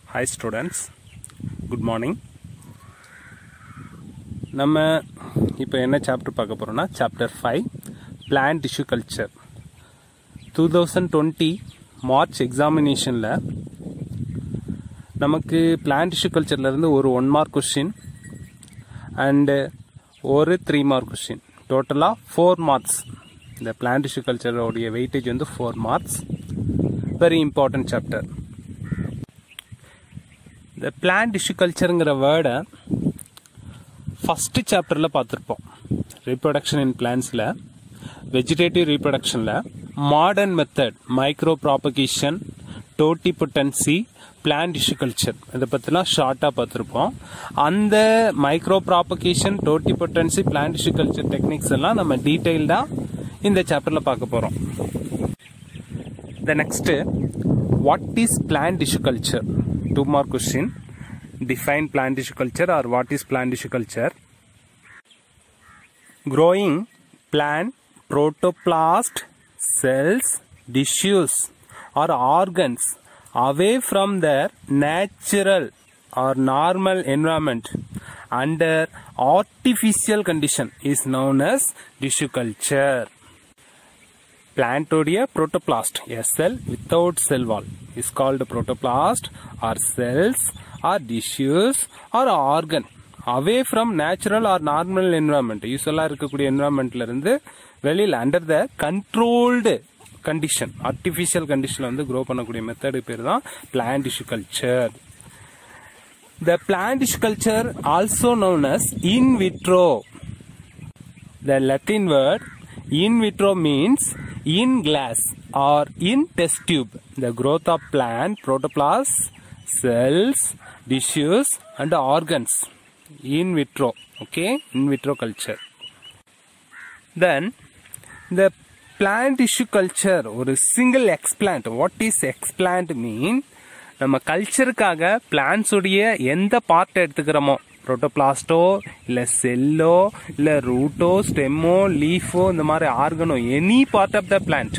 Hi students good morning நம்ம இப்போ என்ன சாப்டர் பார்க்க போகிறோம்னா chapter five plant tissue culture two thousand twenty March எக்ஸாமினேஷனில் நமக்கு பிளான்ட் டிஷ்யூ கல்ச்சர்லேருந்து ஒரு ஒன் மார்க் கொஷின் அண்டு ஒரு த்ரீ மார்க் கொஷின் டோட்டலாக ஃபோர் மார்க்ஸ் இந்த பிளான்ட் டிஷ்யூ கல்ச்சரோடைய வெயிட்டேஜ் வந்து four marks very important chapter இந்த பிளான்ட் டிஷ்யூ கல்ச்சருங்கிற வேர்டை ஃபஸ்ட்டு சாப்டரில் பார்த்துருப்போம் ரீப்ரொடக்ஷன் இன் பிளான்ஸில் வெஜிடேட்டிவ் ரீப்ரொடக்ஷனில் modern method micropropagation totipotency plant tissue culture இதை பற்றிலாம் ஷார்ட்டாக பார்த்துருப்போம் அந்த micropropagation totipotency plant tissue culture techniques எல்லாம் நம்ம டீட்டெயில்டாக இந்த சாப்டரில் பார்க்க போகிறோம் the next what is plant tissue culture two more question define plant tissue culture or what is plant tissue culture growing plant protoplast cells tissues or organs away from their natural or normal environment under artificial condition is known as tissue culture பிளான்டோடைய protoplast a cell without cell wall is called protoplast or cells or tissues or organ away from natural or normal environment யூஸ்வலாக இருக்கக்கூடிய என்வரான்மெண்ட்ல இருந்து வெளியில் under the controlled condition artificial கண்டிஷனில் வந்து grow பண்ணக்கூடிய method பேர் தான் plant tissue culture the plant tissue culture also known as in vitro the Latin word in vitro means in glass or in test tube the growth of plant protoplasts cells tissues and organs in vitro okay in vitro culture then the plant tissue culture ஒரு single explant what is explant mean நம்ம கல்ச்சருக்காக plans உடைய எந்த part எடுத்துக்கிறோமோ புரோட்டோபிளாஸ்டோ இல்லை Cello இல்லை ரூட்டோ ஸ்டெம்மோ லீஃபோ இந்த மாதிரி ஆர்கனோ any part of the plant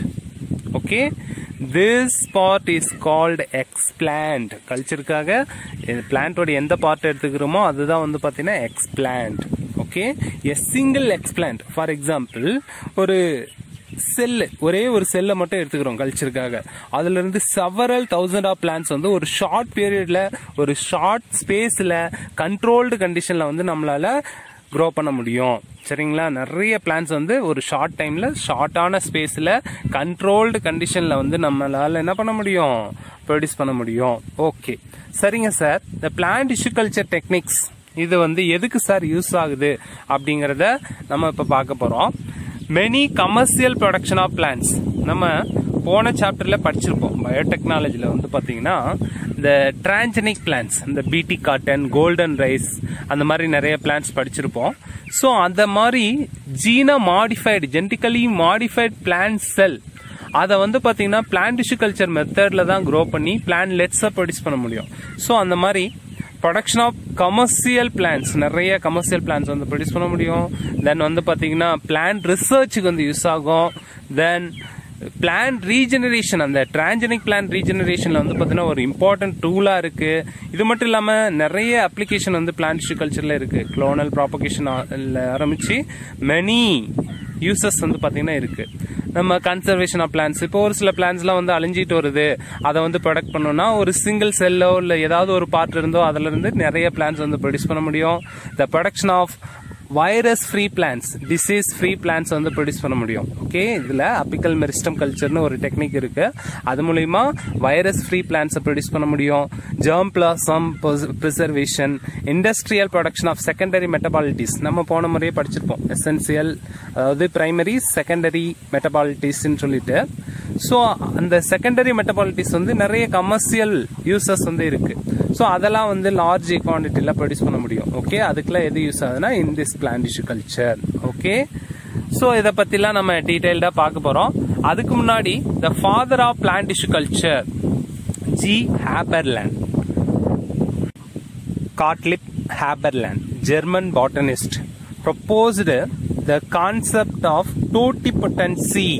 okay this part is called explant கல்ச்சருக்காக பிளான்ட்டோட எந்த பார்ட் எடுத்துக்கிறோமோ அதுதான் வந்து பார்த்தீங்கன்னா explant okay a single explant for example ஒரு செல்லு ஒரே ஒரு செல்லை மட்டும் எடுத்துக்கிறோம் கல்ச்சருக்காக அதுல இருந்து செவரல் தௌசண்ட் ஆஃப் பிளான்ஸ் வந்து ஒரு ஷார்ட் பீரியட்ல ஒரு ஷார்ட் ஸ்பேஸ்ல கண்ட்ரோல்டு கண்டிஷன்ல வந்து நம்மளால க்ரோ பண்ண முடியும் சரிங்களா நிறைய பிளான்ஸ் வந்து ஒரு ஷார்ட் டைம்ல ஷார்ட்டான ஸ்பேஸ்ல கண்ட்ரோல்டு கண்டிஷன்ல வந்து நம்மளால என்ன பண்ண முடியும் ப்ரொடியூஸ் பண்ண முடியும் ஓகே சரிங்க சார் இந்த பிளான்ட் டிஷ்யூ கல்ச்சர் டெக்னிக்ஸ் இது வந்து எதுக்கு சார் யூஸ் ஆகுது அப்படிங்கிறத நம்ம இப்போ பார்க்க போறோம் many commercial production of plants நம்ம போன சாப்டரில் படிச்சிருப்போம் பயோடெக்னாலஜியில் வந்து பார்த்தீங்கன்னா இந்த டிரான்ஜெனிக் பிளான்ஸ் இந்த பிடி காட்டன் கோல்டன் ரைஸ் அந்த மாதிரி நிறைய பிளான்ஸ் படிச்சிருப்போம் ஸோ அந்த மாதிரி ஜீனா modified genetically modified plant cell அதை வந்து பார்த்தீங்கன்னா பிளான்ட் டிஷ்யூ கல்ச்சர் மெத்தடில் தான் க்ரோ பண்ணி பிளான் லெட்ஸை ப்ரொடியூஸ் பண்ண முடியும் ஸோ அந்த மாதிரி ப்ரொடக்ஷன் ஆஃப் கமர்ஷியல் பிளான்ஸ் நிறைய கமர்ஷியல் பிளான்ஸ் வந்து ப்ரொடியூஸ் பண்ண முடியும் தென் வந்து பார்த்தீங்கன்னா பிளான் ரிசர்ச்சுக்கு வந்து யூஸ் ஆகும் தென் பிளான் ரீஜெனரேஷன் அந்த டிரான்ஜெனிக் பிளான் ரீஜெனரேஷனில் வந்து பார்த்தீங்கன்னா ஒரு இம்பார்ட்டன்ட் டூலாக இருக்குது இது மட்டும் இல்லாமல் நிறைய அப்ளிகேஷன் வந்து பிளான் டிஷ்யூ கல்ச்சரில் இருக்குது குளோனல் ப்ராபகேஷன் ஆரம்பித்து மெனி யூசஸ் வந்து பார்த்தீங்கன்னா இருக்குது நம்ம கன்சர்வேஷன் ஆஃப் பிளான்ஸ் இப்போ ஒரு சில பிளான்ஸ்லாம் வந்து அழிஞ்சிட்டு வருது அதை வந்து ப்ரொடக்ட் பண்ணோம்னா ஒரு சிங்கிள் செல்லோ இல்லை ஏதாவது ஒரு பார்ட் இருந்தோ அதுல இருந்து நிறைய பிளான்ஸ் வந்து ப்ரொடியூஸ் பண்ண முடியும் the production of virus free plants disease free plants வந்து ப்ரொடியூஸ் பண்ண முடியும் ஓகே இதில் அப்பிக்கல் மெரிஸ்டம் கல்ச்சர்னு ஒரு டெக்னிக் இருக்கு அது மூலிமா வைரஸ் ஃப்ரீ பிளான்ஸை ப்ரொடியூஸ் பண்ண முடியும் germplasm preservation industrial production of secondary metabolites நம்ம போன முறையே படிச்சிருப்போம் எசென்சியல் அதாவது பிரைமரி செகண்டரி மெட்டபாலிட்டிஸ்ன்னு சொல்லிட்டு ஸோ அந்த செகண்டரி மெட்டபாலிட்டிஸ் வந்து நிறைய கமர்ஷியல் யூசஸ் வந்து இருக்கு ஸோ அதெல்லாம் வந்து லார்ஜ் குவான்டிட்டியில் ப்ரொடியூஸ் பண்ண முடியும் ஓகே அதுக்கெல்லாம் எது யூஸ் ஆகுதுன்னா in this plant tissue culture okay so இதை பற்றிலாம் நம்ம டீட்டெயில்டாக பார்க்க போகிறோம் அதுக்கு முன்னாடி the father of plant tissue culture G Haberlandt Gottlieb Haberlandt German botanist proposed the concept of totipotency.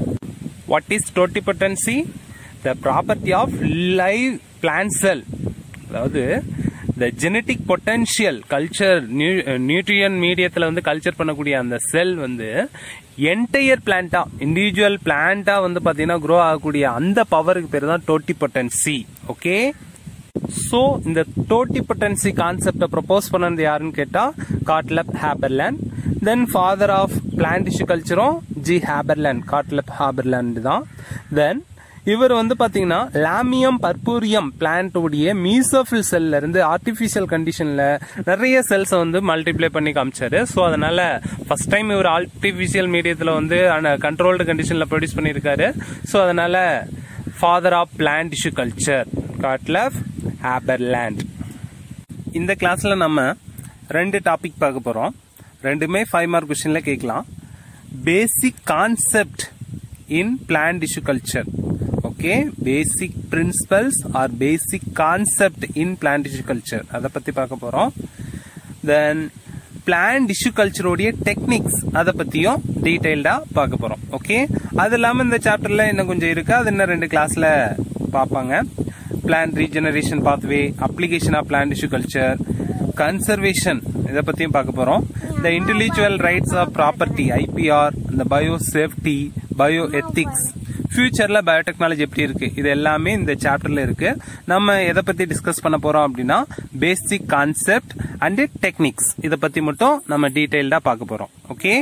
What is totipotency? The property of live plant cell அதாவது இந்த ஜெனட்டிக் பொட்டன்ஷியல் கல்ச்சர் நியூட்ரியன் மீடியத்தில் வந்து கல்ச்சர் பண்ணக்கூடிய அந்த செல் வந்து என்டையர் பிளான்ட்டா இண்டிவிஜுவல் பிளான்ட்டா வந்து பார்த்தீங்கன்னா grow ஆகக்கூடிய அந்த பவருக்கு பேர் தான் டோட்டி பொட்டன்சி ஓகே ஸோ இந்த டோட்டி பொட்டன்சி கான்செப்டை ப்ரொபோஸ் பண்ணது யாருன்னு கேட்டால் Gottlieb Haberlandt then father of plant tissue கல்ச்சரும் ஜி ஹேபர்லேண்ட் காட்லப் ஹேபர்லேண்ட் தான் தென் இவர் வந்து பாத்தீங்கன்னா லாமியம் பர்பூரியம் பிளான்டோடைய மீசோஃபில் செல்ல இருந்து ஆர்டிபிஷியல் கண்டிஷன்ல நிறைய செல்ஸை வந்து மல்டிப்ளை பண்ணி காமிச்சாரு ஸோ அதனால ஃபர்ஸ்ட் டைம் இவர் ஆர்டிபிஷியல் மீடியத்தில் வந்து கண்ட்ரோல்டு கண்டிஷன்ல ப்ரொடியூஸ் பண்ணியிருக்காரு ஸோ அதனால father of plant tissue culture Gottlieb Haberlandt இந்த கிளாஸ்ல நம்ம ரெண்டு டாபிக் பார்க்க போறோம் ரெண்டுமே ஃபைவ் மார்க் கொஸ்டின்ல கேட்கலாம் basic concept in plant tissue culture okay basic principles or basic concept in plant tissue culture அதை பத்தி பார்க்க போறோம் தென் பிளான் டிஷ்யூ கல்ச்சரோடைய டெக்னிக்ஸ் அதை பத்தியும் டீடைல்டா பார்க்க போறோம் ஓகே அது இல்லாம இந்த சாப்டர்ல இன்னும் கொஞ்சம் இருக்கு அது இன்னும் ரெண்டு கிளாஸ்ல பார்ப்பாங்க plant regeneration pathway application of plant tissue culture conservation இதை பத்தியும் பார்க்க போறோம் இந்த intellectual rights of property IPR இந்த பயோ சேஃப்டி பயோ எத்திக்ஸ் ஃபியூச்சர்ல பயோடெக்னாலஜி எப்படி இருக்கு இது எல்லாமே இந்த சாப்டர்ல இருக்கு நம்ம எதை பத்தி டிஸ்கஸ் பண்ண போறோம் அப்படின்னா பேசிக் கான்செப்ட் அண்ட் டெக்னிக்ஸ் இதை பத்தி மட்டும் நம்ம டீடைல்டா பார்க்க போறோம் okay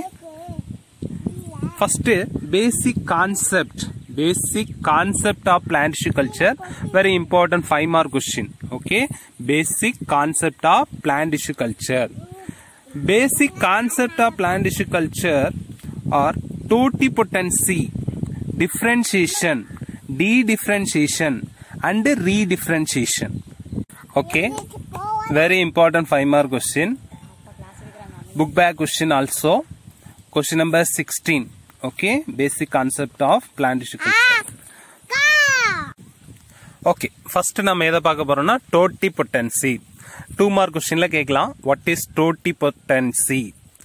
first basic concept basic concept of plant tissue culture very important five mark question okay basic concept of plant tissue culture basic concept of plant tissue culture are totipotency differentiation, de-differentiation and re-differentiation. Okay, very important 5 mark question. Book back question also. Question number 16. Okay, basic concept of plant tissue culture. Okay first நம்ம எதை பார்க்க போறோம்னா டோட்டி potency two mark கொஸ்டின்ல கேட்கலாம் what is totipotency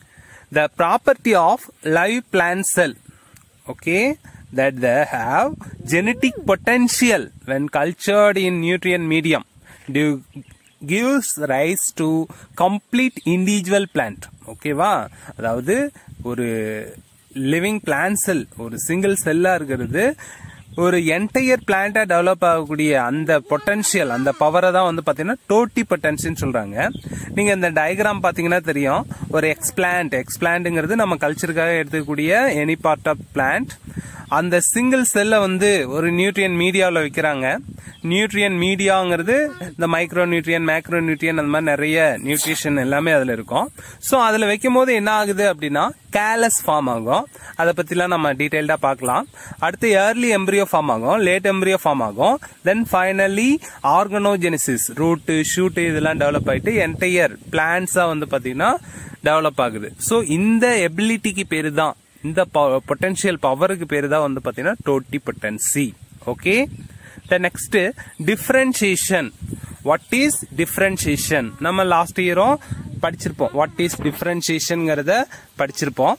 the property of live plant cell okay that they have genetic potential when cultured in nutrient medium do- gives rise to complete individual plant ஓகேவா அதாவது ஒரு living plant செல் ஒரு single செல்லா இருக்கிறது ஒரு entire பிளான்டா develop ஆகக்கூடிய அந்த potential அந்த பவரை தான் வந்து பாத்தீங்கன்னா டோட்டி பொட்டன்ஷியல் சொல்றாங்க நீங்க இந்த டயக்ராம் பாத்தீங்கன்னா தெரியும் ஒரு எக்ஸ்பிளான்ட் எக்ஸ்பிளான்ட்ங்கிறது நம்ம கல்ச்சருக்காக எடுத்துக்கக்கூடிய எனி பார்ட் ஆஃப் பிளான்ட் அந்த சிங்கிள் செல்லை வந்து ஒரு நியூட்ரியன் மீடியாவில் வைக்கிறாங்க நியூட்ரியன் மீடியாங்கிறது இந்த மைக்ரோ நியூட்ரியன் மேக்ரோ நியூட்ரியன் அந்த மாதிரி நிறைய நியூட்ரிஷன் எல்லாமே அதில் இருக்கும் ஸோ அதில் வைக்கும் போது என்ன ஆகுது அப்படின்னா கேலஸ் ஃபார்ம் ஆகும் அதை பற்றிலாம் நம்ம டீட்டெயில்டாக பார்க்கலாம் அடுத்து ஏர்லி எம்ப்ரியோ ஃபார்ம் ஆகும் லேட் எம்ப்ரியோ ஃபார்ம் ஆகும் then finally organogenesis root shoot இதெல்லாம் டெவலப் ஆகிட்டு என்டையர் பிளான்ஸாக வந்து பார்த்தீங்கன்னா டெவலப் ஆகுது ஸோ இந்த எபிலிட்டிக்கு பேரு தான் இந்த பொட்டன்ஷியல் பவருக்கு பேரு தான் வந்து பாத்தீங்கன்னா totipotency okay the next differentiation what is differentiation நம்ம லாஸ்ட் இயரும் படிச்சிருப்போம் வாட் இஸ் டிஃபரன்சியேஷன்ங்கிறத படிச்சிருப்போம்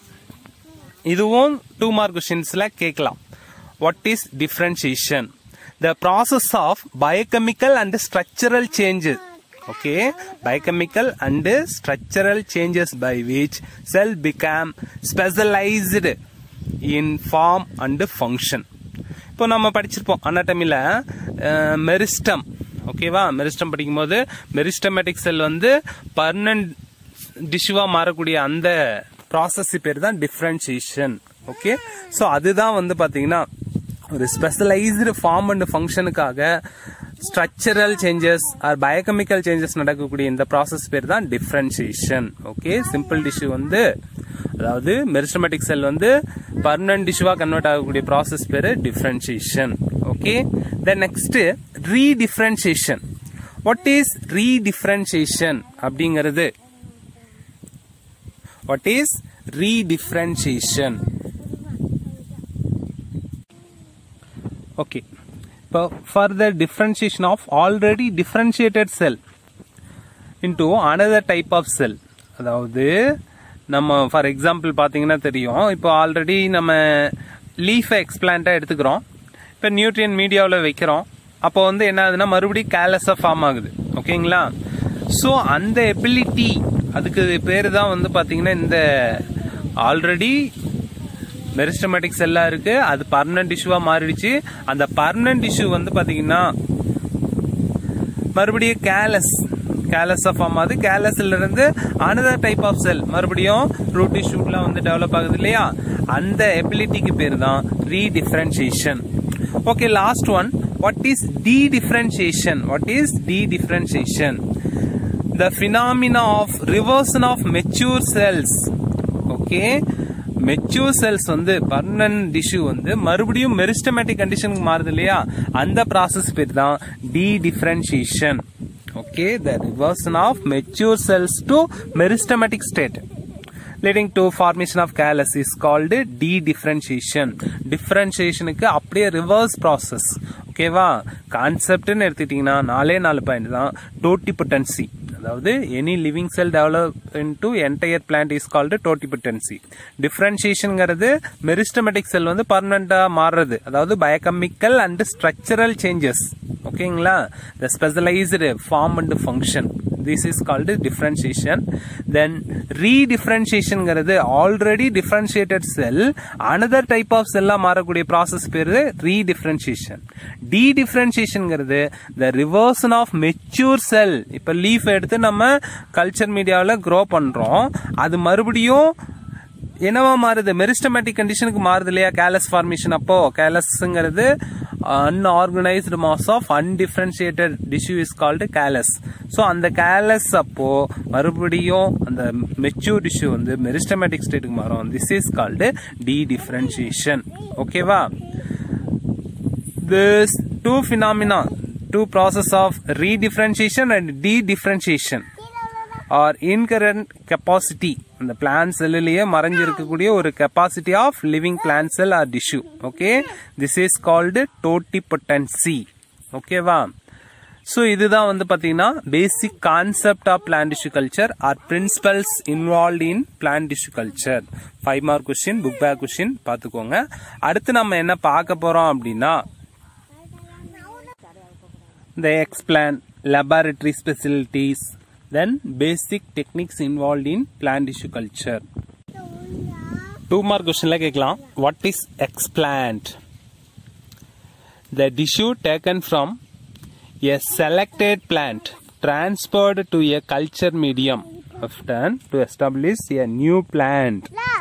இதுவும் டூ மார்க் கொஸ்டின்ஸ்ல கேட்கலாம் what is differentiation the process of biochemical and structural changes okay biochemical and structural changes by which cell become specialized in form and function இப்போ நம்ம படிச்சிருப்போம் அனாட்டமில மெரிஸ்டம் ஓகேவா மெரிஸ்டம் படிக்கும்போது மெரிஸ்டமேட்டிக் செல் வந்து பர்மனன்ட் டிஷ்யூவா மாறக்கூடிய அந்த ப்ராசஸ் பேர் தான் டிஃபரன்சியேஷன் ஓகே ஸோ அதுதான் வந்து பாத்தீங்கன்னா ஒரு ஸ்பெஷலைஸ்டு ஃபார்ம் அண்ட் ஃபங்க்ஷனுக்காக structural changes or biochemical changes நடக்கக்கூடிய இந்த ப்ராசஸ் பேர் தான் டிஃபரன்சியேஷன் ஓகே சிம்பிள் டிஷ்யூ வந்து அதாவது மெரிஸ்டமேட்டிக் செல் வந்து பர்மனன்ட் டிஷ்யூவா கன்வெர்ட் ஆகக்கூடிய ப்ராசஸ் பேரு differentiation okay then next redifferentiation what is redifferentiation அப்படிங்கிறது வாட் இஸ் ரீடிஃபரன்சியேஷன் ஓகே இப்போ further differentiation of already differentiated cell into another type of cell அதாவது நம்ம ஃபார் எக்ஸாம்பிள் பார்த்தீங்கன்னா தெரியும் இப்போ ஆல்ரெடி நம்ம லீஃபை எக்ஸ்பிளான்ட்டாக எடுத்துக்கிறோம் இப்போ நியூட்ரியன் மீடியாவில் வைக்கிறோம் அப்போ வந்து என்ன ஆகுதுன்னா மறுபடியும் கேலஸாக ஃபார்ம் ஆகுது ஓகேங்களா ஸோ அந்த எபிலிட்டி அதுக்கு பேர் தான் வந்து பார்த்தீங்கன்னா இந்த ஆல்ரெடி மெரிஸ்டமேட்டிக் செல்லா இருக்கு அது பர்மனன்ட் டிஷ்யூவா மாறிடுச்சு அந்த பர்மனன்ட் டிஷ்யூ வந்து பாத்தீங்கன்னா மறுபடியும் கேலஸ் கேலஸா ஃபார்ம் ஆகுது கேலஸ்ல இருந்து அனதர் டைப் ஆஃப் செல் மறுபடியும் ரூட் டிஷ்யூலாம் வந்து டெவலப் ஆகுது இல்லையா அந்த எபிலிட்டிக்கு பேர் தான் redifferentiation okay last one what is dedifferentiation what is dedifferentiation the phenomena of reversion of mature cells okay mature cells வந்து பர்மனன்ட் டிஷ்யூ வந்து மறுபடியும் மெரிஸ்டமேட்டிக் கண்டிஷனுக்கு மாறுது இல்லையா அந்த ப்ராசஸ் பேர் தான் dedifferentiation okay the reversion of mature cells to meristematic state leading to formation of callus is called dedifferentiation டிஃபரன்சியேஷனுக்கு அப்படியே ரிவர்ஸ் ப்ராசஸ் ஓகேவா கான்செப்ட்னு எடுத்துக்கிட்டிங்கன்னா நாலே நாலு பாயிண்ட் தான் டோட்டிபுட்டன்சி அதாவது any living cell develop into entire plant is called totipotency டிஃபரன்சியேஷனுங்கிறது meristematic cell வந்து பர்மனண்டா மாறுறது அதாவது பயோகெமிக்கல் அண்ட் ஸ்ட்ரக்சரல் சேஞ்சஸ் ஓகேங்களா the specialised form and function this is called differentiation then ரீடிஃபரன்சியேஷன்ங்கிறது already differentiated cell another type of செல்லா மாறக்கூடிய process பேரு ரீடிஃபரன்சியேஷன் டி டிஃபரன்சியேஷன்ங்கிறது the reversion of mature cell இப்ப லீஃப் எடுத்து நம்ம கல்ச்சர் மீடியாவில் க்ரோ பண்றோம் அது மறுபடியும் என்னவா மாறுது மெரிஸ்டமேட்டிக் கண்டிஷனுக்கு மாறுது இல்லையா கேலஸ் ஃபார்மேஷன் அப்போ கேலஸ்ங்கிறது unorganised mass of undifferentiated tissue is called callus so அந்த கேலஸ் அப்போ மறுபடியும் அந்த மெச்சூர் டிஷ்யூ வந்து மெரிஸ்டமேட்டிக் ஸ்டேட்டுக்கு மாறும் this is called dedifferentiation ஓகேவா this two phenomena two process of redifferentiation and dedifferentiation are inherent capacity அந்த plant செல்லுலயே மறைஞ்சு இருக்கக்கூடிய ஒரு capacity of living plant cell or tissue okay this is called totipotency ஓகேவா so இதுதான் வந்து பார்த்தீங்கன்னா basic concept of plant tissue culture are principles involve in plant tissue culture five mark question book back question பார்த்துக்கோங்க அடுத்து நம்ம என்ன பார்க்க போறோம் அப்படின்னா the explant laboratory facilities then basic techniques involved in plant tissue culture two mark கொஸ்டின்ல கேட்கலாம் what is explant the tissue taken from a selected plant transferred to a culture medium often to establish a new plant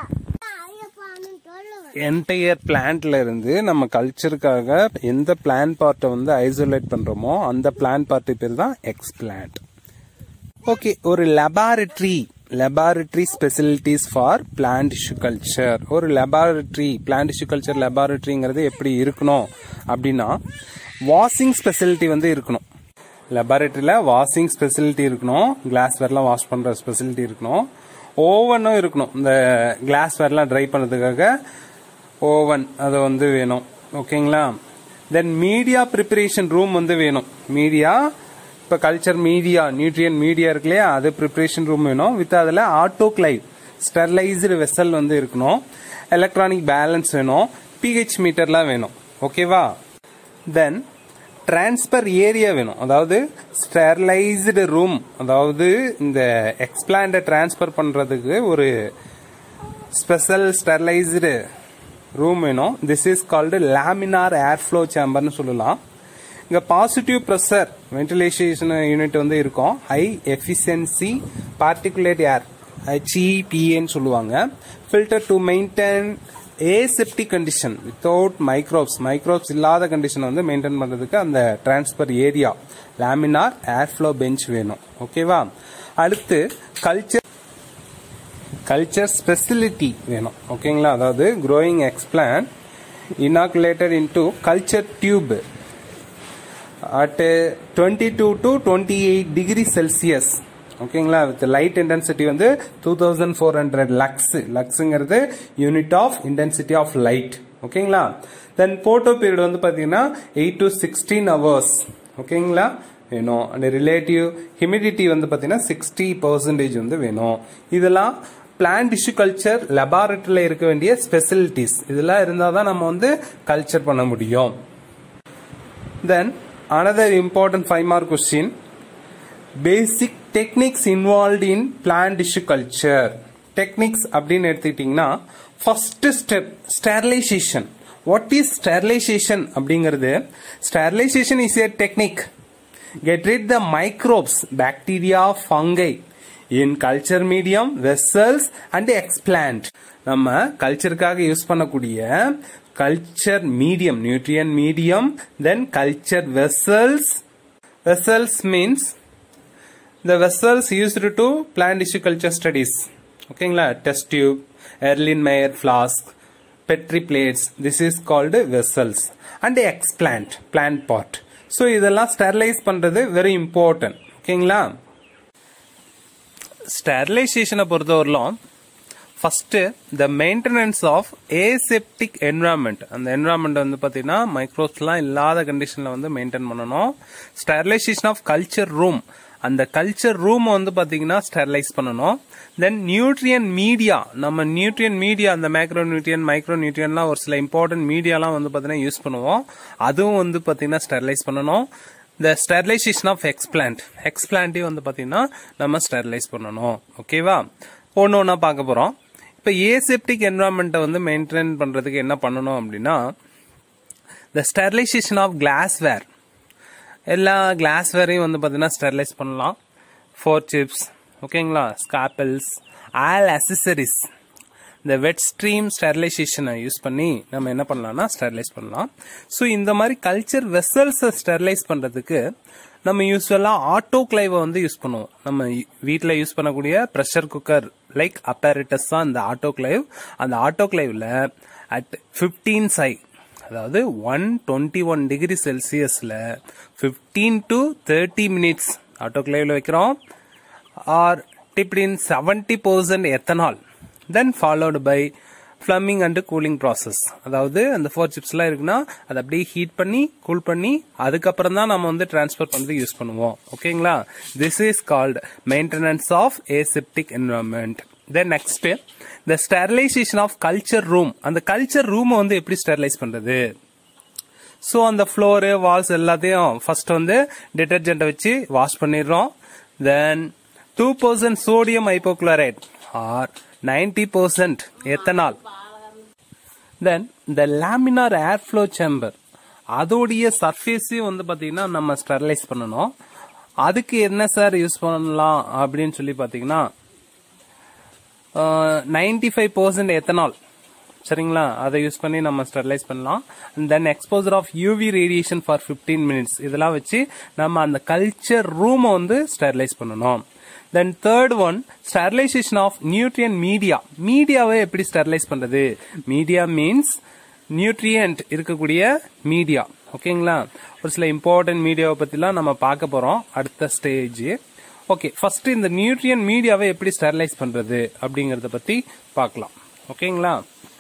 entire பிளான்ட்ல இருந்து நம்ம கல்ச்சருக்காக எந்த plan பார்ட்டை வந்து isolate பண்றோமோ அந்த பிளான் பார்ட் பேர் தான் எக்ஸ்பிளான்ட் ஓகே ஒரு laboratory laboratory specialities for plant tissue culture ஒரு லெபார்டரி பிளான்ட் டிஷ்யூ கல்ச்சர் லெபார்டரிங்கிறது எப்படி இருக்கணும் அப்படின்னா வாஷிங் ஸ்பெசிலிட்டி வந்து இருக்கணும் லெபார்டரியில் வாஷிங் ஸ்பெசிலிட்டி இருக்கணும் கிளாஸ் வேர்லாம் வாஷ் பண்ணுற ஸ்பெசிலிட்டி இருக்கணும் ஓவனும் இருக்கணும் இந்த கிளாஸ் வேர்லாம் ட்ரை பண்ணதுக்காக ஓவன் அது வந்து வேணும் ஓகேங்களா தென் மீடியா ப்ரிப்பரேஷன் ரூம் வந்து வேணும் மீடியா இப்போ கல்ச்சர் மீடியா நியூட்ரியன் மீடியா இருக்கு இல்லையா அது ப்ரிப்பரேஷன் ரூம் வேணும் வித் அதில் ஆட்டோக்ளைவ் ஸ்டெர்லைஸ்டு வெசல் வந்து இருக்கணும் எலக்ட்ரானிக் பேலன்ஸ் வேணும் பிஹெச் மீட்டர்லாம் வேணும் ஓகேவா தென் டிரான்ஸ்பர் ஏரியா வேணும் அதாவது ஸ்டெர்லைஸ்டு ரூம் அதாவது இந்த எக்ஸ்பிளாண்ட டிரான்ஸ்பர் பண்றதுக்கு ஒரு ஸ்பெஷல் ஸ்டெர்லைஸ்டு ரூம் வேணும் this is called laminar air flow சேம்பர்னு சொல்லலாம் இங்க பாசிட்டிவ் ப்ரெஷர் வென்டிலேஷன் யூனிட் வந்து இருக்கும் ஹை எஃபிஷியன்சி பார்ட்டிகுலேட் ஏர் ஹெச்இபிஏன்னு சொல்லுவாங்க filter to maintain aseptic condition without microbes microbes இல்லாத கண்டிஷன் வந்து மெயின்டைன் பண்றதுக்கு அந்த transfer area laminar air flow bench வேணும் ஓகேவா அடுத்து கல்ச்சர் கல்ச்சர் ஸ்பெசிலிட்டி வேணும் ஓகேங்களா அதாவது growing explant inoculated into culture tube at twenty two to twenty eight degree Celsius ஓகேங்களா வித் லைட் இன்டென்சிட்டி வந்து two thousand four hundred lux லக்ஸுங்கிறது unit of intensity of light ஓகேங்களா தென் போட்டோ பீரியட் வந்து பார்த்தீங்கன்னா eight to sixteen hours ஓகேங்களா வேணும் and relative humidity வந்து பார்த்தீங்கன்னா சிக்ஸ்டி பர்சன்டேஜ் வந்து வேணும் இதெல்லாம் பிளான்ட் டிஷ்யூ கல்ச்சர் லெபார்டரியில் இருக்க வேண்டிய ஸ்பெசிலிட்டிஸ் இதெல்லாம் இருந்தால் தான் நம்ம வந்து கல்ச்சர் பண்ண முடியும் then another important five mark question basic techniques involve in plant tissue culture techniques அப்படின்னு எடுத்துக்கிட்டிங்கன்னா first step sterilisation what is sterilisation அப்படிங்கிறது sterilisation is a technique get rid the microbes bacteria fungi in culture medium vessels and explant நம்ம கல்ச்சருக்காக use பண்ணக்கூடிய culture medium nutrient medium then culture vessels vessels means the vessels used to plant tissue culture studies ஓகேங்களா test tube Erlenmeyer Flask petri plates this is called vessels and explant plant part so இதெல்லாம் sterilise பண்றது very important ஓகேங்களா ஸ்டெர்லைசேஷனை பொறுத்தவரையிலும் first the maintenance of aseptic environment அந்த environment வந்து பார்த்தீங்கன்னா மைக்ரோஸ்லாம் இல்லாத கண்டிஷனில் வந்து மெயின்டைன் பண்ணணும் ஸ்டெர்லைசேஷன் ஆஃப் கல்ச்சர் ரூம் அந்த கல்ச்சர் ரூம் வந்து பார்த்தீங்கன்னா ஸ்டெர்லைஸ் பண்ணணும் தென் நியூட்ரியன் மீடியா நம்ம நியூட்ரியன் மீடியா அந்த மேக்ரோ நியூட்ரியன் மைக்ரோ நியூட்ரியன்லாம் ஒரு சில இம்பார்ட்டன்ட் மீடியாலாம் வந்து பார்த்தீங்கன்னா யூஸ் பண்ணுவோம் அதுவும் வந்து பார்த்தீங்கன்னா ஸ்டெர்லைஸ் பண்ணணும் இந்த ஸ்டெர்லைசேஷன் ஆஃப் எக்ஸ்பிளான்ட் எக்ஸ்பிளான்ட்டையும் வந்து பார்த்தீங்கன்னா நம்ம ஸ்டெர்லைஸ் பண்ணணும் ஓகேவா ஒன்று ஒன்றா பார்க்க போகிறோம் இப்போ ஏசெப்டிக் என்வரான்மெண்ட்டை வந்து மெயின்டைன் பண்ணுறதுக்கு என்ன பண்ணணும் அப்படின்னா the sterilisation of glassware எல்லா கிளாஸ் வேரையும் வந்து பார்த்தீங்கன்னா ஸ்டெர்லைஸ் பண்ணலாம் ஃபோர் சிப்ஸ் ஓகேங்களா ஸ்காப்பிள்ஸ் ஆல் அசசரிஸ் இந்த வெட் ஸ்ட்ரீம் ஸ்டெர்லைசேஷனை யூஸ் பண்ணி நம்ம என்ன பண்ணலாம்னா ஸ்டெர்லைஸ் பண்ணலாம் ஸோ இந்த மாதிரி கல்ச்சர் வெசல்ஸை ஸ்டெர்லைஸ் பண்ணுறதுக்கு நம்ம யூஸ்வலாக ஆட்டோ கிளைவை வந்து யூஸ் பண்ணுவோம் நம்ம வீட்டில் யூஸ் பண்ணக்கூடிய ப்ரெஷர் குக்கர் லைக் அப்பேரிட்டஸ் தான் இந்த ஆட்டோ கிளைவ் அந்த ஆட்டோ கிளைவில் அட் ஃபிஃப்டீன் சை அதாவது ஒன் டுவெண்ட்டி ஒன் டிகிரி செல்சியஸில் ஃபிஃப்டீன் டு தேர்ட்டி மினிட்ஸ் ஆட்டோ கிளைவில் வைக்கிறோம் or dipped in seventy percent ethanol then followed by flaming and cooling process அதாவது அந்த ஃபோர் சிப்ஸ்லாம் இருக்குன்னா அதை அப்படியே ஹீட் பண்ணி கூல் பண்ணி அதுக்கப்புறம் தான் நம்ம வந்து டிரான்ஸ்ஃபர் பண்ணுறதுக்கு யூஸ் பண்ணுவோம் ஓகேங்களா this is called maintenance of aseptic environment then next the sterilisation of culture room அந்த கல்ச்சர் ரூமை வந்து எப்படி ஸ்டெர்லைஸ் பண்றது ஸோ அந்த ஃப்ளோரு வால்ஸ் எல்லாத்தையும் ஃபர்ஸ்ட் வந்து டிட்டர்ஜென்ட்டை வச்சு வாஷ் பண்ணிடுறோம் then two percent sodium hypochlorite or ninety percent ethanol then இந்த லேமினார் ஏர் ஃப்ளோ சேம்பர் அதோடைய சர்ஃபேஸையும் வந்து பார்த்தீங்கன்னா நம்ம ஸ்டெர்லைஸ் பண்ணணும் அதுக்கு என்ன சார் யூஸ் பண்ணலாம் அப்படின்னு சொல்லி பார்த்தீங்கன்னா நைன்டி ஃபைவ் பர்சன்ட் எத்தனால் சரிங்களா அதை யூஸ் பண்ணி நம்ம ஸ்டெர்லைஸ் பண்ணலாம் then exposure of UV radiation for fifteen minutes இதெல்லாம் வச்சு நம்ம அந்த கல்ச்சர் ரூமை வந்து ஸ்டெர்லைஸ் பண்ணணும் then third one sterilisation of nutrient media மீடியாவை எப்படி ஸ்டெர்லைஸ் பண்றது மீடியா மீன்ஸ் நியூட்ரியன்ட் இருக்கக்கூடிய மீடியா ஓகேங்களா ஒரு சில இம்பார்ட்டன்ட் மீடியாவை பத்திலாம் நம்ம பார்க்க போறோம் அடுத்த ஸ்டேஜ் ஓகே ஃபர்ஸ்ட் இந்த நியூட்ரியன் மீடியாவை எப்படி ஸ்டெர்லைஸ் பண்றது அப்படிங்கறத பத்தி பார்க்கலாம் ஓகேங்களா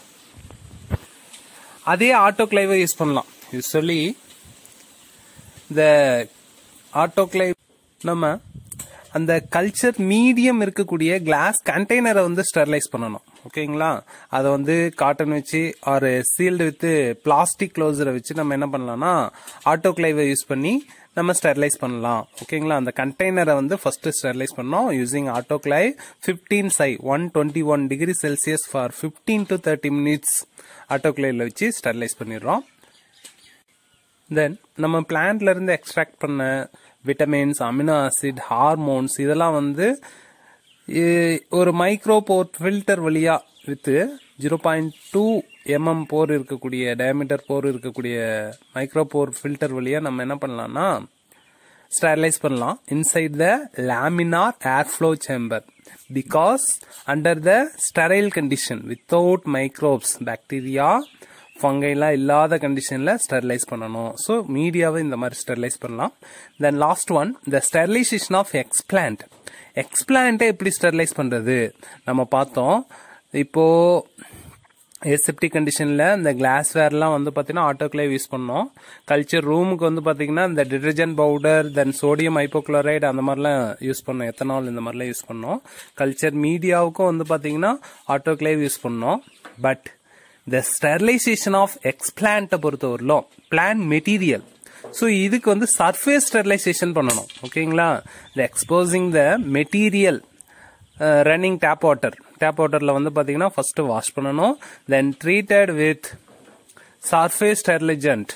அதே ஆட்டோக்ளைவை யூஸ் பண்ணலாம் யூஸ்வலி இந்த ஆட்டோக்ளைவ் நம்ம அந்த கல்ச்சர் மீடியம் இருக்கக்கூடிய கிளாஸ் கண்டெய்னரை வந்து ஸ்டெர்லைஸ் பண்ணணும் ஓகேங்களா அதை வந்து காட்டன் வச்சு ஒரு சீல்டு வித் பிளாஸ்டிக் க்ளோஸரை வச்சு நம்ம என்ன பண்ணலாம்னா ஆட்டோக்ளைவை யூஸ் பண்ணி நம்ம ஸ்டெர்லைஸ் பண்ணலாம் ஓகேங்களா அந்த கண்டெய்னரை வந்து ஃபர்ஸ்ட் ஸ்டெர்லைஸ் பண்ணோம் using autoclave fifteen psi one twenty one degree Celsius for fifteen to thirty minutes ஆட்டோக்ளைவில் வச்சு ஸ்டெர்லைஸ் பண்ணிடுறோம் தென் நம்ம பிளான்ட்ல இருந்து எக்ஸ்ட்ராக்ட் பண்ண விட்டமின்ஸ் அமினோ ஆசிட் ஹார்மோன்ஸ் இதெல்லாம் வந்து ஒரு மைக்ரோ போர் ஃபில்டர் வழியா with zero point two mm pore இருக்கக்கூடிய டயமீட்டர் போர் இருக்கக்கூடிய மைக்ரோ போர் ஃபில்டர் வழியா நம்ம என்ன பண்ணலாம்னா ஸ்டெர்லைஸ் பண்ணலாம் inside the laminar air flow chamber because under the sterile condition without microbes bacteria ஃபங்கைலாம் இல்லாத கண்டிஷனில் ஸ்டெர்லைஸ் பண்ணணும் ஸோ மீடியாவை இந்த மாதிரி ஸ்டெர்லைஸ் பண்ணலாம் then last one the sterilisation of explant எக்ஸ்பிளான்ட்டை எப்படி ஸ்டெர்லைஸ் பண்ணுறது நம்ம பார்த்தோம் இப்போ ஏசெப்டிக் கண்டிஷனில் இந்த கிளாஸ் வேர்லாம் வந்து பார்த்தீங்கன்னா ஆட்டோக்ளைவ் யூஸ் பண்ணோம் கல்ச்சர் ரூமுக்கு வந்து பார்த்தீங்கன்னா இந்த detergent powder then sodium hypochlorite அந்த மாதிரிலாம் யூஸ் பண்ணோம் எத்தனால் இந்த மாதிரிலாம் யூஸ் பண்ணோம் கல்ச்சர் மீடியாவுக்கும் வந்து பார்த்தீங்கன்னா ஆட்டோக்ளைவ் யூஸ் பண்ணோம் பட் த ஸ்டெர்லைசேஷன் ஆஃப் எக்ஸ்பிளான்ட்டை பொறுத்தவரையிலும் பிளான் மெட்டீரியல் ஸோ இதுக்கு வந்து சர்ஃபேஸ் ஸ்டெரிலைசேஷன் பண்ணணும் ஓகேங்களா the exposing the material running tap water tap வாட்டரில் வந்து பார்த்தீங்கன்னா ஃபஸ்ட்டு வாஷ் பண்ணணும் then treated with surface sterilizant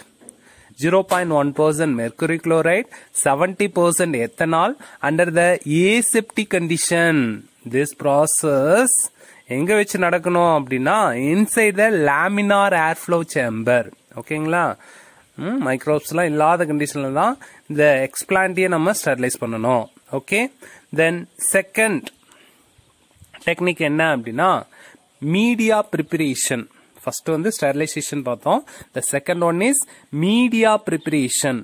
0.1% mercury chloride 70% ethanol under the aseptic condition this process எங்க வச்சு நடக்கணும் அப்படின்னா inside the laminar air flow chamber ஓகேங்களா மைக்ரோப்ஸ்லாம் இல்லாத கண்டிஷன்ல தான் இந்த எக்ஸ்பிளான்டியை நம்ம ஸ்டெரிலைஸ் பண்ணணும் ஓகே தென் செகண்ட் டெக்னிக் என்ன அப்படின்னா மீடியா ப்ரிப்பரேஷன் ஃபர்ஸ்ட் வந்து ஸ்டெரிலைசேஷன் பார்த்தோம் the second one is media preparation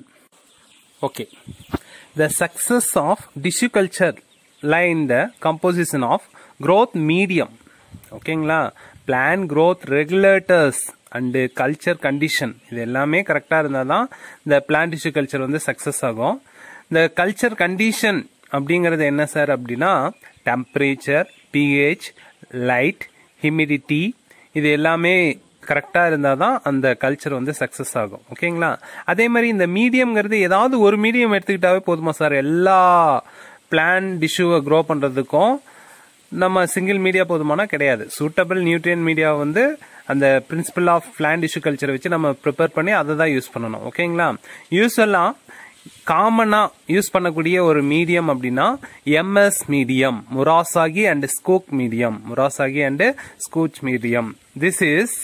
okay the success of tissue culture lie in the composition of growth medium ஓகேங்களா plant growth regulators and culture condition இது எல்லாமே கரெக்டாக இருந்தால் தான் இந்த பிளான் டிஷ்யூ கல்ச்சர் வந்து சக்ஸஸ் ஆகும் இந்த கல்ச்சர் கண்டிஷன் அப்படிங்கிறது என்ன சார் அப்படின்னா டெம்பரேச்சர் பிஹெச் லைட் ஹியூமிடிட்டி இது எல்லாமே கரெக்டாக இருந்தால் தான் அந்த கல்ச்சர் வந்து சக்ஸஸ் ஆகும் ஓகேங்களா அதே மாதிரி இந்த மீடியம்ங்கிறது ஏதாவது ஒரு மீடியம் எடுத்துக்கிட்டாவே போதுமா சார் எல்லா பிளான் டிஷ்யூவை க்ரோ பண்ணுறதுக்கும் நம்ம சிங்கிள் மீடியா போதுமானா கிடையாது சூட்டபிள் நியூட்ரியன் மீடியா வந்து அந்த பிரின்சிபல் ஆஃப் பிளான் டிஷ்யூ கல்ச்சரை வச்சு நம்ம ப்ரிப்பேர் பண்ணி அதை தான் யூஸ் பண்ணணும் ஓகேங்களா யூஸ்வலாக காமனாக யூஸ் பண்ணக்கூடிய ஒரு மீடியம் அப்படின்னா MS medium Murashige and Skoog medium Murashige and Skoog medium this is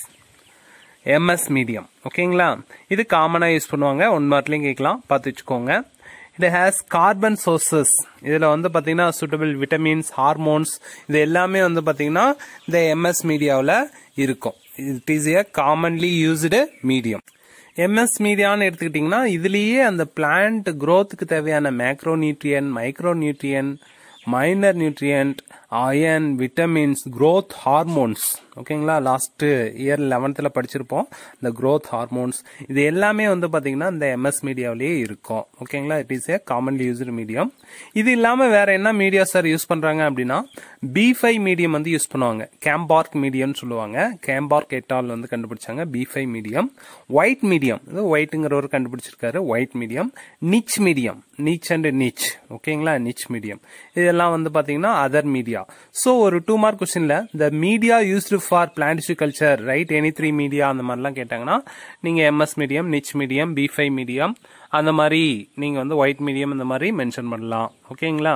MS medium ஓகேங்களா இது காமனாக யூஸ் பண்ணுவாங்க ஒன் மார்க்லையும் கேட்கலாம் பார்த்து வச்சுக்கோங்க இது ஹேஸ் கார்பன் சோர்சஸ் இதில் வந்து பார்த்தீங்கன்னா சூட்டபிள் விட்டமின்ஸ் ஹார்மோன்ஸ் இது எல்லாமே வந்து பார்த்தீங்கன்னா இந்த எம்எஸ் மீடியாவில் இருக்கும் it is a commonly used medium MS மீடியான்னு எடுத்துக்கிட்டிங்கன்னா இதுலேயே அந்த பிளான்ட் க்ரோத்துக்கு தேவையான macro nutrient micro nutrient minor nutrient iron vitamins growth hormones ஓகேங்களா லாஸ்ட் இயர் லெவன்த்தில் படிச்சிருப்போம் இந்த growth ஹார்மோன்ஸ் இது எல்லாமே வந்து பார்த்தீங்கன்னா இந்த எம்எஸ் மீடியாவிலேயே இருக்கும் ஓகேங்களா it is a commonly used medium இது இல்லாமல் வேற என்ன மீடியா சார் யூஸ் பண்ணுறாங்க அப்படின்னா பி ஃபைவ் மீடியம் வந்து யூஸ் பண்ணுவாங்க கேம்பார்க் மீடியம்னு சொல்லுவாங்க கேம்பார்க் எட்டால் வந்து கண்டுபிடிச்சாங்க B five medium White medium இது ஒயிட்டுங்கிறவர் கண்டுபிடிச்சிருக்காரு White medium Nitsch medium Nitsch and Nitsch ஓகேங்களா நிச் மீடியம் இதெல்லாம் வந்து பார்த்தீங்கன்னா அதர் மீடியா ஸோ ஒரு டூ மார்க் கொஸ்டின்ல the media used for plant culture write any three media அந்த மாதிரிலாம் கேட்டாங்கன்னா நீங்கள் MS medium Nitsch medium B five medium அந்த மாதிரி நீங்கள் வந்து ஒயிட் மீடியம் இந்த மாதிரி மென்ஷன் பண்ணலாம் ஓகேங்களா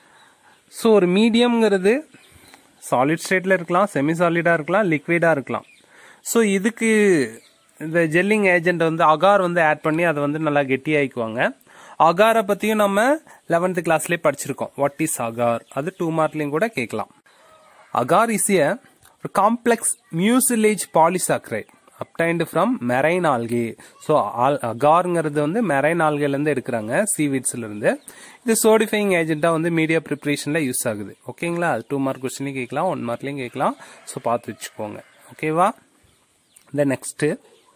ஸோ ஒரு மீடியம்ங்கிறது சாலிட் ஸ்டேட்டில் இருக்கலாம் செமி சாலிடாக இருக்கலாம் லிக்விடாக இருக்கலாம் ஸோ இதுக்கு இந்த ஜெல்லிங் ஏஜென்ட் வந்து அகார் வந்து ஆட் பண்ணி அதை வந்து நல்லா கெட்டியாக்குவாங்க அகாரை பற்றியும் நம்ம லெவன்த் கிளாஸ்லேயே படிச்சிருக்கோம் வாட் இஸ் அகார் அது டூ மார்க்லையும் கூட கேட்கலாம் agar is a complex mucilage polysaccharide obtained from marine algae so அகாருங்கிறது வந்து மெரைன் ஆல்கேலேருந்து எடுக்கிறாங்க சீவீட்ஸ்ல இருந்து இது சோடிஃபைங் ஏஜென்ட்டாக வந்து மீடியா ப்ரிப்பரேஷனில் யூஸ் ஆகுது ஓகேங்களா அது டூ மார்க் கொஸ்டின்லையும் கேட்கலாம் ஒன் மார்க்லையும் கேட்கலாம் ஸோ பார்த்து வச்சுக்கோங்க ஓகேவா இந்த next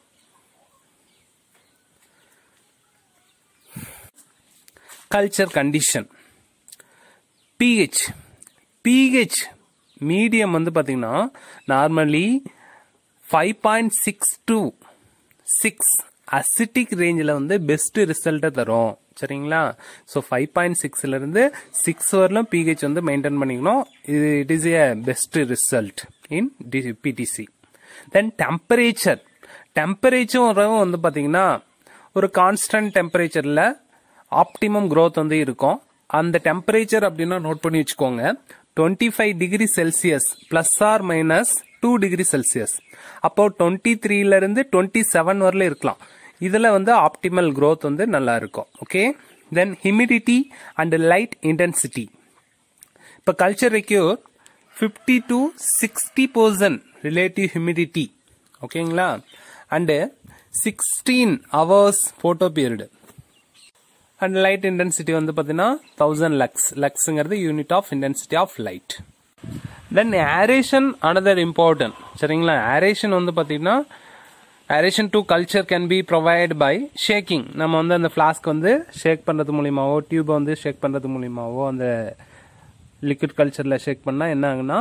culture condition pH pH medium வந்து பார்த்தீங்கன்னா normally five point six to six acidic ரேஞ்சில் வந்து பெஸ்ட் ரிசல்ட்டை தரும் சரிங்களா ஸோ ஃபைவ் பாயிண்ட் சிக்ஸ்லேருந்து சிக்ஸ் வரலும் பிஹெச் வந்து மெயின்டைன் பண்ணிக்கணும் இது it is a best result in the PTC then temperature டெம்பரேச்சரும் வந்து பார்த்தீங்கன்னா ஒரு கான்ஸ்டன்ட் டெம்பரேச்சரில் ஆப்டிமம் growth வந்து இருக்கும் அந்த டெம்பரேச்சர் அப்படின்னா நோட் பண்ணி வச்சுக்கோங்க twenty five degree Celsius plus or minus two degree Celsius அப்போ டுவெண்ட்டி த்ரீல இருந்து டுவெண்ட்டி செவன் வரல இருக்கலாம் இதுல வந்து ஆப்டிமல் growth வந்து நல்லா இருக்கும் okay then humidity and light intensity இப்போ culture require fifty to sixty percent relative humidity ஓகேங்களா and sixteen hours photoperiod and light intensity வந்து பார்த்தீங்கன்னா தௌசண்ட் லக்ஸ் லக்ஸுங்கிறது unit of intensity of light then aeration another important சரிங்களா aeration வந்து பார்த்தீங்கன்னா aeration to culture can be provide by shaking நம்ம வந்து அந்த ஃப்ளாஸ்க் வந்து ஷேக் பண்ணுறது மூலியமாவோ டியூபை வந்து ஷேக் பண்ணுறது மூலியமாவோ அந்த லிக்விட் கல்ச்சரில் ஷேக் பண்ணால் என்ன ஆகுனா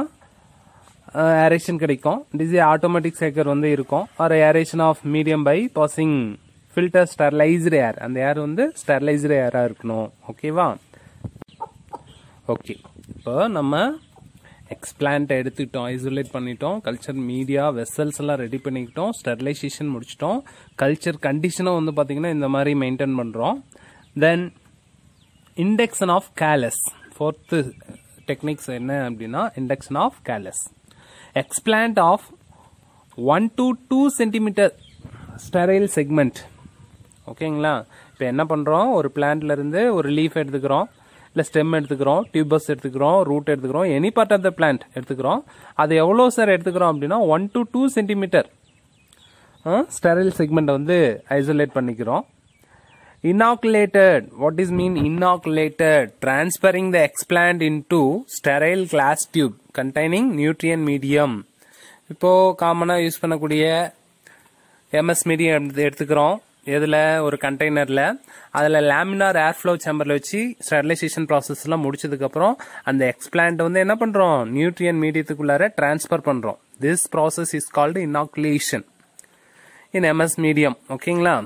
ஏரேஷன் கிடைக்கும் டிசி ஆட்டோமேட்டிக் சேக்கர் வந்து இருக்கும் or aeration of medium by passing filter sterilised air அந்த ஏர் வந்து ஸ்டெர்லைஸ்டு ஏராக இருக்கணும் ஓகேவா ஓகே இப்போ நம்ம எக்ஸ்பிளான்ட் எடுத்துக்கிட்டோம் ஐசோலேட் பண்ணிட்டோம் கல்ச்சர் மீடியா வெசல்ஸ் எல்லாம் ரெடி பண்ணிக்கிட்டோம் ஸ்டெர்லைசேஷன் முடிச்சிட்டோம் கல்ச்சர் கண்டிஷனும் வந்து பார்த்தீங்கன்னா இந்த மாதிரி மெயின்டைன் பண்ணுறோம் then induction of callus fourth techniques என்ன அப்படின்னா induction of callus explant of one to two centimetre sterile segment ஓகேங்களா இப்போ என்ன பண்ணுறோம் ஒரு பிளான்ட்ல இருந்து ஒரு லீஃப் எடுத்துக்கிறோம் இல்லை ஸ்டெம் எடுத்துக்கிறோம் டியூபஸ் எடுத்துக்கிறோம் ரூட் எடுத்துக்கிறோம் any part of the plant எடுத்துக்கிறோம் அது எவ்வளோ சார் எடுத்துக்கிறோம் அப்படின்னா one to two centimetre sterile segment வந்து ஐசோலேட் பண்ணிக்கிறோம் inoculated what is mean inoculated transferring the explant into sterile glass tube containing nutrient medium இப்போ காமனாக யூஸ் பண்ணக்கூடிய எம்எஸ் மீடியம் எடுத்துக்கிறோம் இதில் ஒரு கண்டெய்னரில் அதில் லேமினார் ஏர்ஃப்ளோ சேம்பரில் வச்சு ஸ்டெரிலைசேஷன் ப்ராசஸ்லாம் முடிச்சதுக்கப்புறம் அந்த எக்ஸ்பிளான்ட் வந்து என்ன பண்ணுறோம் நியூட்ரியன் மீடியத்துக்குள்ளார டிரான்ஸ்ஃபர் பண்ணுறோம் this process is called inoculation in MS medium ஓகேங்களா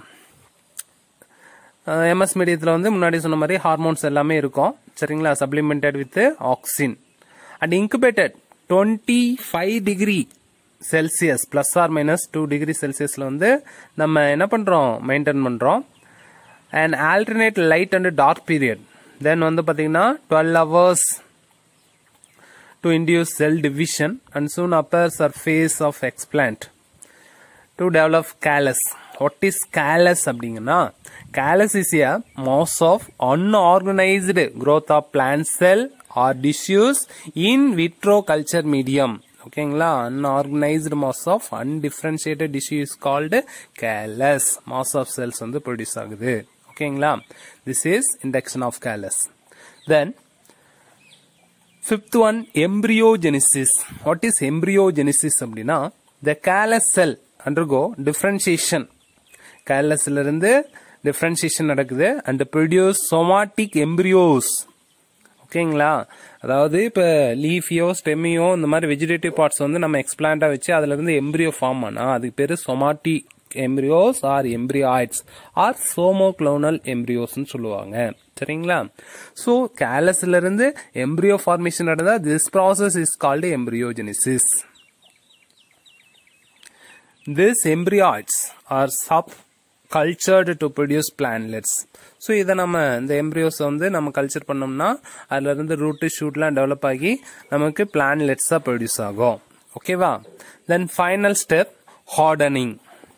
எம்எஸ் மீடியத்தில் வந்து முன்னாடி சொன்ன மாதிரி ஹார்மோன்ஸ் எல்லாமே இருக்கும் சரிங்களா supplemented with auxin and incubated twenty five degree Celsius plus or minus two degree செல்சியஸில் வந்து நம்ம என்ன பண்ணுறோம் மெயின்டைன் பண்ணுறோம் and alternate light and dark period then வந்து பார்த்தீங்கன்னா twelve hours to induce cell division and soon upper surface of explant to develop callus what is callus அப்படிங்கன்னா callus is a mass of unorganised growth of plant cell or tissues in vitro culture medium ஓகேங்களா unorganised mass of undifferentiated tissue is called callus mass of cells வந்து produce ஆகுது ஓகேங்களா this is induction of callus then fifth one embryogenesis what is embryogenesis அப்படின்னா the callus cell undergo differentiation கேலஸ்ல இருந்து differentiation நடக்குது and produce somatic embryos ஓகேங்களா அதாவது இப்போ லீஃபியோ ஸ்டெம்மியோ இந்த மாதிரி வெஜிடேட்டிவ் பார்ட்ஸ் வந்து நம்ம எக்ஸ்பிளாண்டா வச்சு அதுல இருந்து எம்ப்ரியோ ஃபார்ம் ஆனா அதுக்கு பேரு somatic embryos or embryoids or somaclonal எம்ப்ரியோஸ்னு சொல்லுவாங்க சரிங்களா ஸோ கேலஸ்ல இருந்து எம்ப்ரியோ ஃபார்மேஷன் நடந்தா this process is called embryogenesis These embryos are sub cultured to produce plantlets. So இதை நம்ம இந்த எம்ப்ரியோஸ் வந்து நம்ம கல்ச்சர் பண்ணோம்னா அதுல இருந்து ரூட்டு ஷூட்லாம் டெவலப் ஆகி நமக்கு பிளான்லெட்ஸாக ப்ரொடியூஸ் ஆகும் ஓகேவா தென் ஃபைனல் ஸ்டெப் ஹார்டனிங்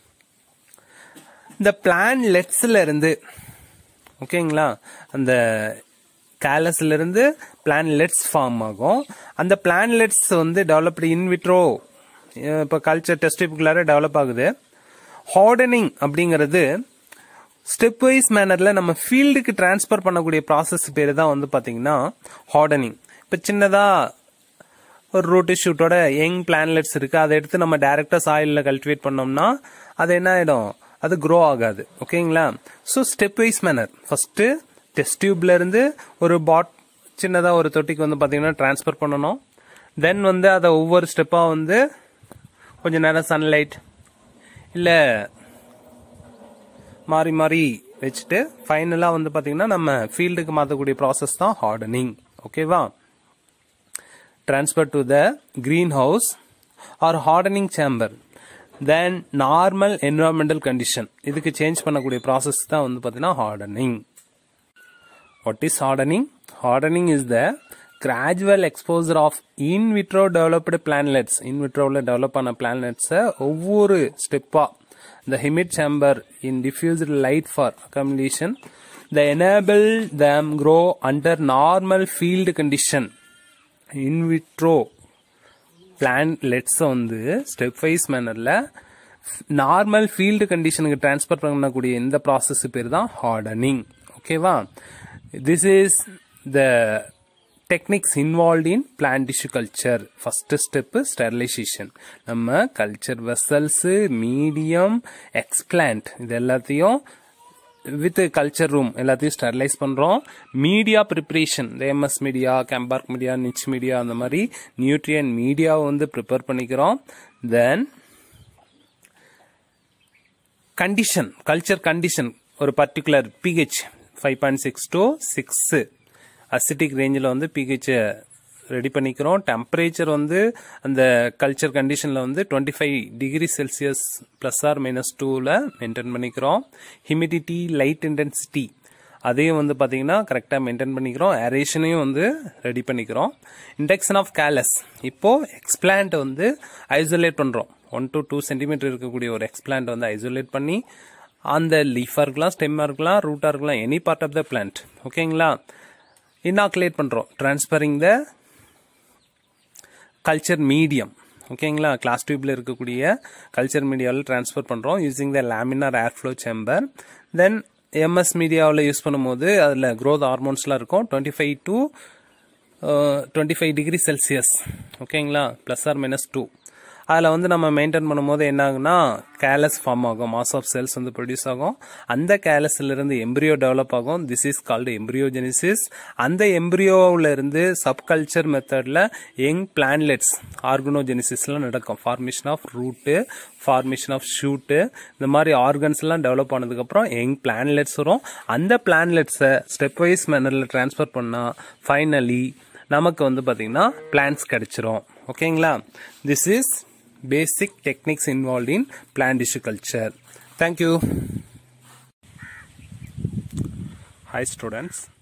இந்த பிளான்லெட்ஸ்ல இருந்து ஓகேங்களா அந்த கேலஸ்ல இருந்து பிளான்லெட்ஸ் ஃபார்ம் ஆகும் அந்த பிளான்லெட்ஸ் வந்து டெவலப்டு இன்விட்ரோ இப்போ கல்ச்சர் டெஸ்டிப்புக்குள்ளார டெவலப் ஆகுது ஹார்டனிங் அப்படிங்கிறது ஸ்டெப் வைஸ் மேனர்ல நம்ம ஃபீல்டுக்கு டிரான்ஸ்ஃபர் பண்ணக்கூடிய ப்ராசஸ் பேர் தான் வந்து பாத்தீங்கன்னா ஹார்டனிங் இப்போ சின்னதா ஒரு ரூட்டு ஷூட்டோட யங் பிளான்லெட்ஸ் இருக்கு அதை எடுத்து நம்ம டைரக்டா சாயிலில் கல்டிவேட் பண்ணோம்னா அது என்ன ஆயிடும் அது க்ரோ ஆகாது ஓகேங்களா so step wise manner first test டியூப்ல இருந்து ஒரு பாட் சின்னதா ஒரு தொட்டிக்கு வந்து பாத்தீங்கன்னா டிரான்ஸ்ஃபர் பண்ணணும் தென் வந்து அதை ஒவ்வொரு ஸ்டெப்பா வந்து கொஞ்ச நேரம் சன்லைட் இல்லை மாறி மாறி வச்சுட்டு ஃபைனலாக வந்து பார்த்தீங்கன்னா நம்ம ஃபீல்டுக்கு மாற்றக்கூடிய ப்ராசஸ் தான் ஹார்டனிங் ஓகேவா transfer to the greenhouse or hardening chamber then normal environmental condition இதுக்கு சேஞ்ச் பண்ணக்கூடிய ப்ராசஸ் தான் வந்து பார்த்தீங்கன்னா hardening what is hardening hardening is the gradual exposure of in vitro developed plantlets in விட்ரோவில் develop ஆன பிளான்லெட்ஸை ஒவ்வொரு ஸ்டெப்பாக the humid chamber in diffused light for accumulation they enable them grow under normal field condition in vitro plantlets வந்து step wise மேனர்ல normal field கண்டிஷனுக்கு transfer பண்ணக்கூடிய இந்த ப்ராசஸ் பேர் தான் ஹார்டனிங் ஓகேவா this is the techniques involve in plant tissue culture first step sterilisation நம்ம culture vessels medium explant இது எல்லாத்தையும் வித் கல்ச்சர் ரூம் எல்லாத்தையும் ஸ்டெரிலைஸ் பண்றோம் மீடியா ப்ரிப்பரேஷன் இந்த MS media Gamborg media Nitsch media அந்த மாதிரி நியூட்ரியன் மீடியாவை வந்து ப்ரிப்பேர் பண்ணிக்கிறோம் தென் கண்டிஷன் கல்ச்சர் கண்டிஷன் ஒரு particular pH five point six to six acidic ரேஞ்சில் வந்து பிஹெச் ரெடி பண்ணிக்கிறோம் டெம்பரேச்சர் வந்து அந்த கல்ச்சர் கண்டிஷனில் வந்து twenty five degree Celsius plus or minus டூவில் மெயின்டைன் பண்ணிக்கிறோம் ஹியூமிடிட்டி லைட் இன்டென்சிட்டி அதையும் வந்து பார்த்தீங்கன்னா கரெக்டாக மெயின்டைன் பண்ணிக்கிறோம் ஏரேஷனையும் வந்து ரெடி பண்ணிக்கிறோம் இண்டெக்ஷன் ஆஃப் கேலஸ் இப்போது எக்ஸ்பிளான்ட் வந்து ஐசோலேட் பண்ணுறோம் ஒன் டு டூ சென்டிமீட்டர் இருக்கக்கூடிய ஒரு எக்ஸ்பிளான்ட் வந்து ஐசோலேட் பண்ணி அந்த லீஃபாக இருக்கலாம் ஸ்டெம்மாக இருக்கலாம் ரூட்டாக இருக்கலாம் any part of the plant ஓகேங்களா இன்னாக்குலேட் பண்ணுறோம் ட்ரான்ஸ்பரிங் த கல்ச்சர் மீடியம் ஓகேங்களா கிளாஸ் டியூப்ல இருக்கக்கூடிய கல்ச்சர் மீடியாவில் ட்ரான்ஸ்ஃபர் பண்ணுறோம் using the laminar air flow chamber then MS மீடியாவில் யூஸ் பண்ணும்போது அதில் க்ரோத் ஹார்மோன்ஸ்லாம் இருக்கும் twenty five to twenty five degree Celsius ஓகேங்களா ப்ளஸ் ஆர் மைனஸ் டூ அதில் வந்து நம்ம மெயின்டைன் பண்ணும்போது என்ன ஆகுனா கேலஸ் ஃபார்ம் ஆகும் மாஸ் ஆஃப் செல்ஸ் வந்து ப்ரொடியூஸ் ஆகும் அந்த கேலஸ்லேருந்து எம்ப்ரியோ டெவலப் ஆகும் திஸ் இஸ் கால்டு எம்ப்ரியோஜெனிசிஸ் அந்த எம்ப்ரியோவில் இருந்து சப்கல்ச்சர் மெத்தடில் யங் பிளான்லெட்ஸ் ஆர்கனோஜெனிசிஸ்லாம் நடக்கும் formation of root formation of shoot இந்த மாதிரி ஆர்கன்ஸ்லாம் டெவலப் ஆனதுக்கப்புறம் யங் பிளான்லெட்ஸ் வரும் அந்த பிளான்லெட்ஸை ஸ்டெப் வைஸ் மேனரில் ட்ரான்ஸ்ஃபர் பண்ணால் ஃபைனலி நமக்கு வந்து பார்த்தீங்கன்னா பிளான்ஸ் கிடைச்சிரும் ஓகேங்களா this is basic techniques involved in plant tissue culture. Thank you. Hi students.